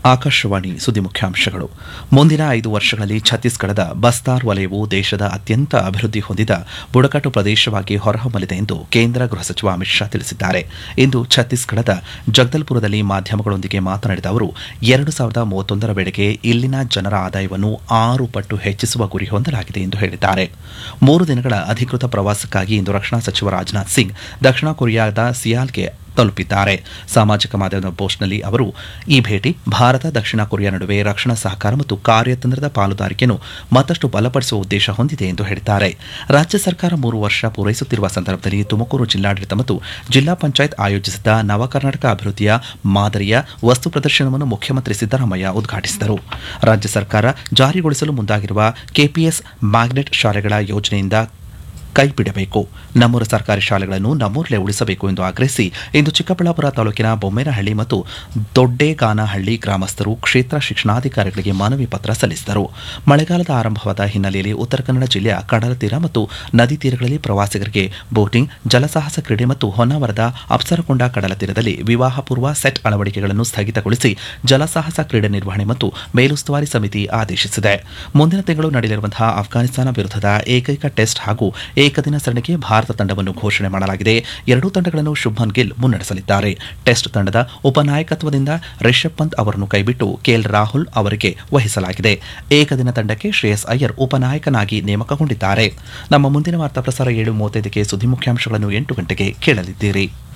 ಆಕಾಶವಾಣಿ ಸುದ್ದಿ ಮುಖ್ಯಾಂಶಗಳು ಮುಂದಿನ ಐದು ವರ್ಷಗಳಲ್ಲಿ ಛತ್ತೀಸ್ಗಢದ ಬಸ್ತಾರ್ ವಲಯವು ದೇಶದ ಅತ್ಯಂತ ಅಭಿವೃದ್ಧಿ ಹೊಂದಿದ ಬುಡಕಟ್ಟು ಪ್ರದೇಶವಾಗಿ ಹೊರಹೊಮ್ಮಲಿದೆ ಎಂದು ಕೇಂದ್ರ ಗೃಹ ಸಚಿವ ಅಮಿತ್ ಶಾ ತಿಳಿಸಿದ್ದಾರೆ ಇಂದು ಛತ್ತೀಸ್ಗಢದ ಜಗದಲ್ಪುರದಲ್ಲಿ ಮಾಧ್ಯಮಗಳೊಂದಿಗೆ ಮಾತನಾಡಿದ ಅವರು ಎರಡು ಸಾವಿರದ ಮೂವತ್ತೊಂದರ ವೇಳೆಗೆ ಇಲ್ಲಿನ ಜನರ ಆದಾಯವನ್ನು ಆರು ಪಟ್ಟು ಹೆಚ್ಚಿಸುವ ಗುರಿ ಹೊಂದಲಾಗಿದೆ ಎಂದು ಹೇಳಿದ್ದಾರೆ ಮೂರು ದಿನಗಳ ಅಧಿಕೃತ ಪ್ರವಾಸಕ್ಕಾಗಿ ಇಂದು ರಕ್ಷಣಾ ಸಚಿವ ರಾಜನಾಥ್ ಸಿಂಗ್ ದಕ್ಷಿಣ ಕೊರಿಯಾದ ಸಿಯಾಲ್ಗೆ ತಲುಪಿದ್ದಾರೆ ಸಾಮಾಜಿಕ ಮಾಧ್ಯಮದ ಪೋಸ್ಟ್ನಲ್ಲಿ ಅವರು ಈ ಭೇಟಿ ಭಾರತ ದಕ್ಷಿಣ ಕೊರಿಯಾ ನಡುವೆ ರಕ್ಷಣಾ ಸಹಕಾರ ಮತ್ತು ಕಾರ್ಯತಂತ್ರದ ಪಾಲುದಾರಿಕೆಯನ್ನು ಮತ್ತಷ್ಟು ಬಲಪಡಿಸುವ ಉದ್ದೇಶ ಹೊಂದಿದೆ ಎಂದು ಹೇಳಿದ್ದಾರೆ ರಾಜ್ಯ ಸರ್ಕಾರ ಮೂರು ವರ್ಷ ಪೂರೈಸುತ್ತಿರುವ ಸಂದರ್ಭದಲ್ಲಿ ತುಮಕೂರು ಜಿಲ್ಲಾಡಳಿತ ಮತ್ತು ಜಿಲ್ಲಾ ಪಂಚಾಯತ್ ಆಯೋಜಿಸಿದ್ದ ನವ ಕರ್ನಾಟಕ ಅಭಿವೃದ್ಧಿಯ ಮಾದರಿಯ ವಸ್ತು ಪ್ರದರ್ಶನವನ್ನು ಮುಖ್ಯಮಂತ್ರಿ ಸಿದ್ದರಾಮಯ್ಯ ಉದ್ಘಾಟಿಸಿದರು ರಾಜ್ಯ ಸರ್ಕಾರ ಜಾರಿಗೊಳಿಸಲು ಮುಂದಾಗಿರುವ ಕೆಪಿಎಸ್ ಮ್ಯಾಗ್ನೆಟ್ ಶಾಲೆಗಳ ಯೋಜನೆಯಿಂದ ಕೈಬಿಡಬೇಕು ನಮ್ಮೂರ ಸರ್ಕಾರಿ ಶಾಲೆಗಳನ್ನು ನಮ್ಮೂರಲ್ಲೇ ಉಳಿಸಬೇಕು ಎಂದು ಆಗ್ರಹಿಸಿ ಇಂದು ಚಿಕ್ಕಬಳ್ಳಾಪುರ ತಾಲೂಕಿನ ಬೊಮ್ಮೇನಹಳ್ಳಿ ಮತ್ತು ದೊಡ್ಡೇಗಾನಹಳ್ಳಿ ಗ್ರಾಮಸ್ಥರು ಕ್ಷೇತ್ರ ಶಿಕ್ಷಣಾಧಿಕಾರಿಗಳಿಗೆ ಮನವಿ ಪತ್ರ ಸಲ್ಲಿಸಿದರು ಮಳೆಗಾಲದ ಆರಂಭವಾದ ಹಿನ್ನೆಲೆಯಲ್ಲಿ ಉತ್ತರ ಕನ್ನಡ ಜಿಲ್ಲೆಯ ಕಡಲ ತೀರ ಮತ್ತು ನದಿ ತೀರಗಳಲ್ಲಿ ಪ್ರವಾಸಿಗರಿಗೆ ಬೋಟಿಂಗ್ ಜಲಸಾಹಸ ಕ್ರೀಡೆ ಮತ್ತು ಹೊನ್ನಾವರದ ಅಪ್ಸರಕೊಂಡ ಕಡಲ ತೀರದಲ್ಲಿ ವಿವಾಹ ಪೂರ್ವ ಸೆಟ್ ಅಳವಡಿಕೆಗಳನ್ನು ಸ್ಥಗಿತಗೊಳಿಸಿ ಜಲಸಾಹಸ ಕ್ರೀಡೆ ನಿರ್ವಹಣೆ ಮತ್ತು ಮೇಲುಸ್ತುವಾರಿ ಸಮಿತಿ ಆದೇಶಿಸಿದೆ ಮುಂದಿನ ತಿಂಗಳು ನಡೆಯಲಿರುವಂತಹ ಅಫ್ಘಾನಿಸ್ತಾನ ವಿರುದ್ಧದ ಏಕೈಕ ಟೆಸ್ಟ್ ಹಾಗೂ ಏಕದಿನ ಸರಣಿಗೆ ಭಾರತ ತಂಡವನ್ನು ಘೋಷಣೆ ಮಾಡಲಾಗಿದೆ ಎರಡೂ ತಂಡಗಳನ್ನು ಶುಭ್ಮನ್ ಗಿಲ್ ಮುನ್ನಡೆಸಲಿದ್ದಾರೆ ಟೆಸ್ಟ್ ತಂಡದ ಉಪನಾಯಕತ್ವದಿಂದ ರಿಷಬ್ ಪಂತ್ ಅವರನ್ನು ಕೈಬಿಟ್ಟು ಕೆಎಲ್ ರಾಹುಲ್ ಅವರಿಗೆ ವಹಿಸಲಾಗಿದೆ ಏಕದಿನ ತಂಡಕ್ಕೆ ಶ್ರೇಯಸ್ ಅಯ್ಯರ್ ಉಪನಾಯಕನಾಗಿ ನೇಮಕಗೊಂಡಿದ್ದಾರೆ ನಮ್ಮ ಮುಂದಿನ ವಾರ್ತಾ ಪ್ರಸಾರ ಏಳು ಮೂವತ್ತೈದಕ್ಕೆ ಸುದ್ದಿ ಮುಖ್ಯಾಂಶಗಳನ್ನು ಎಂಟು ಗಂಟೆಗೆ ಕೇಳಲಿದ್ದೀರಿ